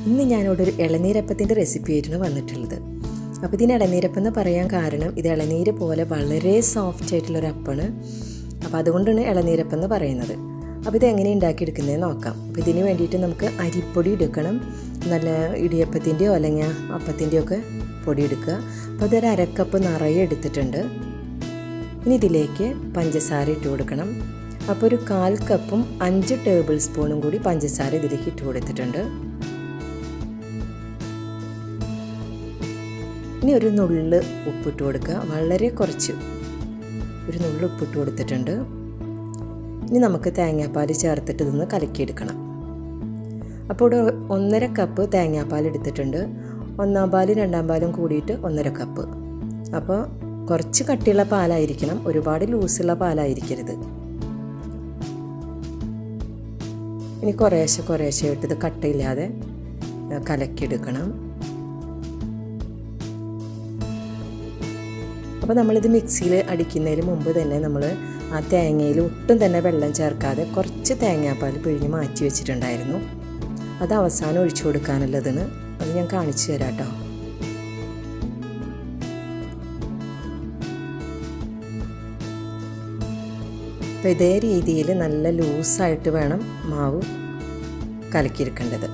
ഇന്ന് ഞാനിവിടെ ഒരു ഇളനീരപ്പത്തിൻ്റെ റെസിപ്പി ആയിട്ടാണ് വന്നിട്ടുള്ളത് അപ്പോൾ ഇതിന് ഇളനീരപ്പം എന്ന് പറയാൻ കാരണം ഇത് ഇളനീര് പോലെ വളരെ സോഫ്റ്റ് ആയിട്ടുള്ളൊരു അപ്പമാണ് അപ്പോൾ അതുകൊണ്ടാണ് ഇളനീരപ്പം എന്ന് പറയുന്നത് അപ്പോൾ ഇത് എങ്ങനെ ഉണ്ടാക്കിയെടുക്കുന്നത് നോക്കാം അപ്പോൾ ഇതിന് വേണ്ടിയിട്ട് നമുക്ക് അരിപ്പൊടി എടുക്കണം നല്ല ഇടിയപ്പത്തിൻ്റെയോ അല്ലെങ്കിൽ അപ്പത്തിൻ്റെയോ ഒക്കെ പൊടി എടുക്കുക അപ്പോൾ അതൊരു അരക്കപ്പ് നിറയെ എടുത്തിട്ടുണ്ട് ഇനി ഇതിലേക്ക് പഞ്ചസാര ഇട്ട് കൊടുക്കണം അപ്പോൾ ഒരു കാൽ കപ്പും അഞ്ച് ടേബിൾ സ്പൂണും കൂടി പഞ്ചസാര ഇതിലേക്ക് ഇട്ട് കൊടുത്തിട്ടുണ്ട് ഇനി ഒരു നുള്ള് ഉപ്പിട്ട് കൊടുക്കുക വളരെ കുറച്ച് ഒരു നുള്ള് ഉപ്പിട്ട് കൊടുത്തിട്ടുണ്ട് ഇനി നമുക്ക് തേങ്ങാപ്പാൽ ചേർത്തിട്ട് ഇതൊന്ന് കലക്കിയെടുക്കണം അപ്പോൾ ഇവിടെ ഒന്നര കപ്പ് തേങ്ങാപ്പാൽ എടുത്തിട്ടുണ്ട് ഒന്നാം പാലും രണ്ടാം പാലും കൂടിയിട്ട് ഒന്നര കപ്പ് അപ്പോൾ കുറച്ച് കട്ടിയുള്ള പാലായിരിക്കണം ഒരുപാട് ലൂസുള്ള പാലായിരിക്കരുത് ഇനി കുറേശ്ശെ കുറേശ്ശെ ആയിട്ട് ഇത് കട്ടയില്ലാതെ കലക്കിയെടുക്കണം അപ്പോൾ നമ്മളിത് മിക്സിയിൽ അടിക്കുന്നതിന് മുമ്പ് തന്നെ നമ്മൾ ആ തേങ്ങയിൽ ഒട്ടും തന്നെ വെള്ളം ചേർക്കാതെ കുറച്ച് തേങ്ങാപ്പാൽ പിഴിഞ്ഞ് മാറ്റി വെച്ചിട്ടുണ്ടായിരുന്നു അത് അവസാനം ഒഴിച്ചു കൊടുക്കാനുള്ളതാണ് അത് ഞാൻ കാണിച്ചു തരാം കേട്ടോ അപ്പോൾ ഇതേ രീതിയിൽ നല്ല ലൂസായിട്ട് വേണം മാവ് കലക്കിയെടുക്കേണ്ടത്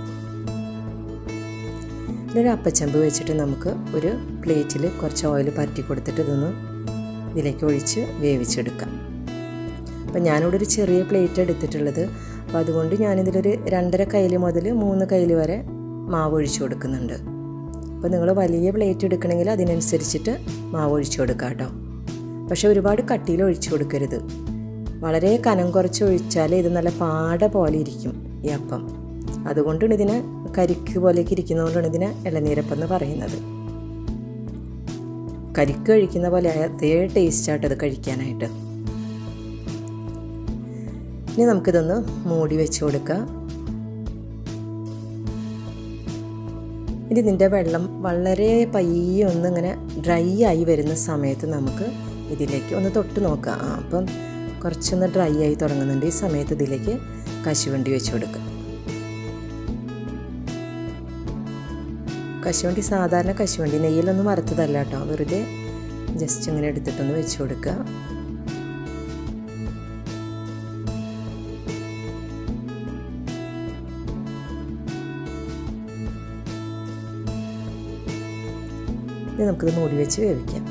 ഒരു അപ്പച്ചമ്പ് വെച്ചിട്ട് നമുക്ക് ഒരു പ്ലേറ്റിൽ കുറച്ച് ഓയിൽ പരട്ടി കൊടുത്തിട്ട് ഇതൊന്ന് ഇതിലേക്ക് ഒഴിച്ച് വേവിച്ചെടുക്കാം അപ്പം ഞാനിവിടെ ഒരു ചെറിയ പ്ലേറ്റ് എടുത്തിട്ടുള്ളത് അപ്പോൾ അതുകൊണ്ട് ഞാനിതിലൊരു രണ്ടര കയ്യിൽ മുതൽ മൂന്ന് കയ്യിൽ വരെ മാവ് ഒഴിച്ചു കൊടുക്കുന്നുണ്ട് അപ്പോൾ നിങ്ങൾ വലിയ പ്ലേറ്റ് എടുക്കണമെങ്കിൽ അതിനനുസരിച്ചിട്ട് മാവ് ഒഴിച്ചു കൊടുക്കുക കേട്ടോ പക്ഷേ ഒരുപാട് കട്ടിയിൽ ഒഴിച്ചു കൊടുക്കരുത് വളരെ കനം കുറച്ച് ഒഴിച്ചാൽ ഇത് നല്ല പാട പോലെ ഇരിക്കും ഈ അപ്പം അതുകൊണ്ടാണ് ഇതിനെ കരിക്ക് പോലെയൊക്കെ ഇരിക്കുന്നതുകൊണ്ടാണ് ഇതിനെ ഇളനീരപ്പം എന്ന് പറയുന്നത് കരിക്ക് കഴിക്കുന്ന പോലെ അതേ ടേസ്റ്റായിട്ട് അത് കഴിക്കാനായിട്ട് ഇനി നമുക്കിതൊന്ന് മൂടി വെച്ച് കൊടുക്കാം ഇനി ഇതിൻ്റെ വെള്ളം വളരെ പയ്യെ ഒന്ന് ഇങ്ങനെ ഡ്രൈ ആയി വരുന്ന സമയത്ത് നമുക്ക് ഇതിലേക്ക് ഒന്ന് തൊട്ട് നോക്കാം ആ അപ്പം കുറച്ചൊന്ന് ഡ്രൈ ആയി തുടങ്ങുന്നുണ്ട് ഈ സമയത്ത് ഇതിലേക്ക് കശുവണ്ടി വെച്ച് കൊടുക്കുക കശുവണ്ടി സാധാരണ കശുവണ്ടി നെയ്യിലൊന്നും വറുത്തതല്ല കേട്ടോ വെറുതെ ജസ്റ്റ് ഇങ്ങനെ എടുത്തിട്ടൊന്ന് വെച്ച് കൊടുക്കുക ഇനി നമുക്കിത് മൂടി വെച്ച് വേവിക്കാം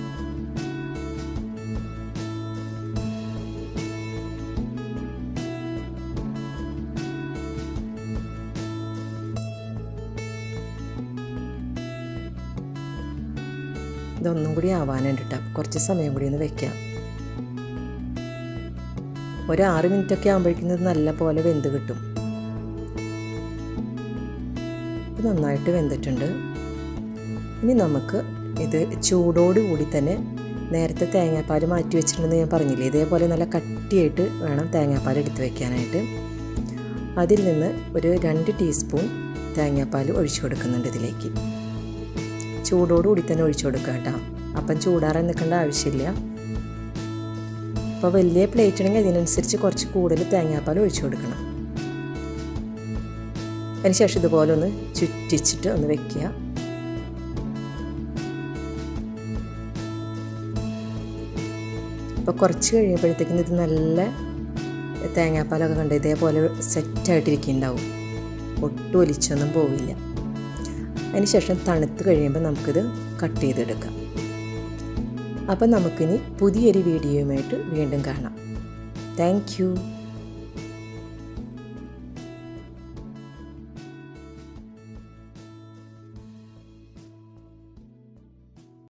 ഇതൊന്നും കൂടി ആവാനുണ്ട് കേട്ടോ കുറച്ച് സമയം കൂടി ഒന്ന് വെക്കാം ഒരു ആറ് മിനിറ്റ് ഒക്കെ ആകുമ്പോഴേക്കും ഇത് നല്ല പോലെ വെന്ത് കിട്ടും ഇത് നന്നായിട്ട് വെന്തിട്ടുണ്ട് ഇനി നമുക്ക് ഇത് ചൂടോടുകൂടി തന്നെ നേരത്തെ തേങ്ങാപ്പാൽ മാറ്റി വെച്ചിട്ടുണ്ടെന്ന് ഞാൻ പറഞ്ഞില്ലേ ഇതേപോലെ നല്ല കട്ടിയായിട്ട് വേണം തേങ്ങാപ്പാൽ എടുത്ത് വെക്കാനായിട്ട് അതിൽ നിന്ന് ഒരു രണ്ട് ടീസ്പൂൺ തേങ്ങാപ്പാൽ ഒഴിച്ചു കൊടുക്കുന്നുണ്ട് ഇതിലേക്ക് ചൂടോടുകൂടി തന്നെ ഒഴിച്ചു കൊടുക്കുക കേട്ടോ അപ്പം ചൂടാറാൻ നിൽക്കേണ്ട ആവശ്യമില്ല അപ്പോൾ വലിയ പ്ലേറ്റ് ആണെങ്കിൽ അതിനനുസരിച്ച് കുറച്ച് കൂടുതൽ തേങ്ങാപ്പാൽ ഒഴിച്ചു കൊടുക്കണം അതിനുശേഷം ഇതുപോലെ ഒന്ന് ചുറ്റിച്ചിട്ട് ഒന്ന് വെക്കുക അപ്പോൾ കുറച്ച് കഴിയുമ്പോഴത്തേക്കും ഇത് നല്ല തേങ്ങാപ്പാലൊക്കെ കണ്ട് ഇതേപോലെ സെറ്റായിട്ടിരിക്കുന്നുണ്ടാവും ഒട്ടും ഒലിച്ചൊന്നും പോവില്ല അതിനുശേഷം തണുത്ത് കഴിയുമ്പോൾ നമുക്കിത് കട്ട് ചെയ്തെടുക്കാം അപ്പം നമുക്കിനി പുതിയൊരു വീഡിയോയുമായിട്ട് വീണ്ടും കാണാം താങ്ക്